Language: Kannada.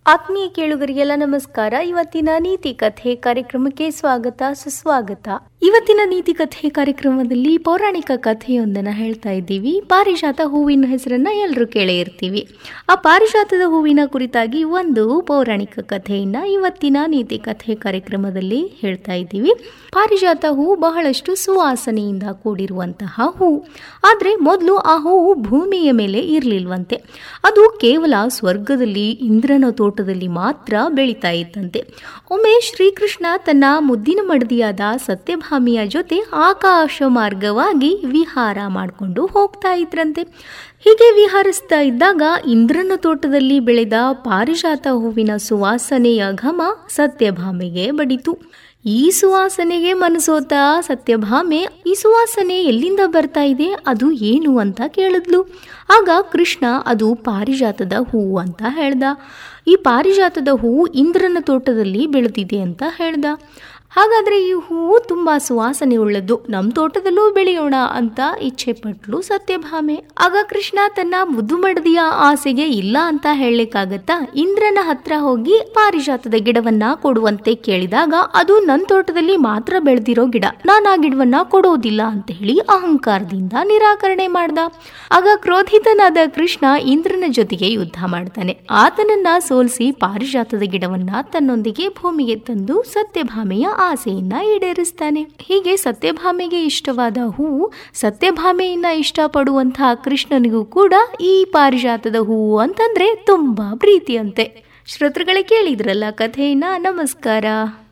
ಆತ್ಮೀಯ ಕೇಳುಗರಿಗೆಲ್ಲ ನಮಸ್ಕಾರ ಇವತ್ತಿನ ನೀತಿ ಕಥೆ ಕಾರ್ಯಕ್ರಮಕ್ಕೆ ಸ್ವಾಗತ ಸುಸ್ವಾಗತ ಇವತ್ತಿನ ನೀತಿ ಕಥೆ ಕಾರ್ಯಕ್ರಮದಲ್ಲಿ ಪೌರಾಣಿಕ ಕಥೆಯೊಂದನ್ನ ಹೇಳ್ತಾ ಇದ್ದೀವಿ ಪಾರಿಜಾತ ಹೂವಿನ ಹೆಸರನ್ನ ಎಲ್ಲರೂ ಕೇಳೇ ಇರ್ತೀವಿ ಆ ಪಾರಿಜಾತದ ಹೂವಿನ ಕುರಿತಾಗಿ ಒಂದು ಪೌರಾಣಿಕ ಕಥೆಯನ್ನ ಇವತ್ತಿನ ನೀತಿ ಕಥೆ ಕಾರ್ಯಕ್ರಮದಲ್ಲಿ ಹೇಳ್ತಾ ಇದ್ದೀವಿ ಪಾರಿಜಾತ ಹೂ ಬಹಳಷ್ಟು ಸುವಾಸನೆಯಿಂದ ಕೂಡಿರುವಂತಹ ಹೂ ಆದ್ರೆ ಮೊದಲು ಆ ಹೂವು ಭೂಮಿಯ ಮೇಲೆ ಇರಲಿಲ್ವಂತೆ ಅದು ಕೇವಲ ಸ್ವರ್ಗದಲ್ಲಿ ಇಂದ್ರನ ತೋಟದಲ್ಲಿ ಮಾತ್ರ ಬೆಳೀತಾ ಇತ್ತಂತೆ ಒಮ್ಮೆ ಶ್ರೀಕೃಷ್ಣ ತನ್ನ ಮುದ್ದಿನ ಮಡದಿಯಾದ ಸತ್ಯಭಾಮಿಯ ಜೊತೆ ಆಕಾಶ ಮಾರ್ಗವಾಗಿ ವಿಹಾರ ಮಾಡಿಕೊಂಡು ಹೋಗ್ತಾ ಇದ್ರಂತೆ ಹೀಗೆ ವಿಹರಿಸ್ತಾ ಇದ್ದಾಗ ಇಂದ್ರನ ತೋಟದಲ್ಲಿ ಬೆಳೆದ ಪಾರಿಜಾತ ಹೂವಿನ ಸುವಾಸನೆಯ ಘಮ ಸತ್ಯಭಾಮೆಗೆ ಬಡಿತು ಈ ಸುವಾಸನೆಗೆ ಮನಸೋತ ಸತ್ಯಭಾಮೆ ಈ ಸುವಾಸನೆ ಎಲ್ಲಿಂದ ಬರ್ತಾ ಇದೆ ಅದು ಏನು ಅಂತ ಕೇಳಿದ್ಲು ಆಗ ಕೃಷ್ಣ ಅದು ಪಾರಿಜಾತದ ಹೂವು ಅಂತ ಹೇಳ್ದ ಈ ಪಾರಿಜಾತದ ಹೂವು ಇಂದ್ರನ ತೋಟದಲ್ಲಿ ಬೆಳೆದಿದೆ ಅಂತ ಹೇಳ್ದ ಹಾಗಾದ್ರೆ ಈ ಹೂವು ತುಂಬಾ ಸುವಾಸನೆ ಉಳ್ಳದ್ದು ನಮ್ಮ ತೋಟದಲ್ಲೂ ಬೆಳೆಯೋಣ ಅಂತ ಇಚ್ಛೆ ಪಟ್ಲು ಸತ್ಯಭಾಮೆ ಆಗ ಕೃಷ್ಣ ತನ್ನ ಮುದ್ದು ಮಡದಿಯ ಆಸೆಗೆ ಇಲ್ಲ ಅಂತ ಹೇಳಲಿಕ್ಕಾಗತ್ತಾ ಇಂದ್ರನ ಹತ್ರ ಹೋಗಿ ಪಾರಿಜಾತದ ಗಿಡವನ್ನ ಕೊಡುವಂತೆ ಕೇಳಿದಾಗ ಅದು ನನ್ನ ತೋಟದಲ್ಲಿ ಮಾತ್ರ ಬೆಳೆದಿರೋ ಗಿಡ ನಾನು ಆ ಗಿಡವನ್ನ ಕೊಡೋದಿಲ್ಲ ಅಂತ ಹೇಳಿ ಅಹಂಕಾರದಿಂದ ನಿರಾಕರಣೆ ಮಾಡ್ದ ಆಗ ಕ್ರೋಧಿತನಾದ ಕೃಷ್ಣ ಇಂದ್ರನ ಜೊತೆಗೆ ಯುದ್ಧ ಮಾಡ್ತಾನೆ ಆತನನ್ನ ಸೋಲಿಸಿ ಪಾರಿಜಾತದ ಗಿಡವನ್ನ ತನ್ನೊಂದಿಗೆ ಭೂಮಿಗೆ ತಂದು ಸತ್ಯಭಾಮೆಯ ಆಸೆಯನ್ನ ಈಡೇರಿಸ್ತಾನೆ ಹೀಗೆ ಸತ್ಯಭಾಮೆಗೆ ಇಷ್ಟವಾದ ಹೂವು ಸತ್ಯಭಾಮೆಯನ್ನ ಇಷ್ಟಪಡುವಂತಹ ಕೃಷ್ಣನಿಗೂ ಕೂಡ ಈ ಪಾರಿಜಾತದ ಹೂವು ಅಂತಂದ್ರೆ ತುಂಬಾ ಪ್ರೀತಿಯಂತೆ ಶ್ರೋತೃಗಳೇ ಕೇಳಿದ್ರಲ್ಲ ಕಥೆಯನ್ನ ನಮಸ್ಕಾರ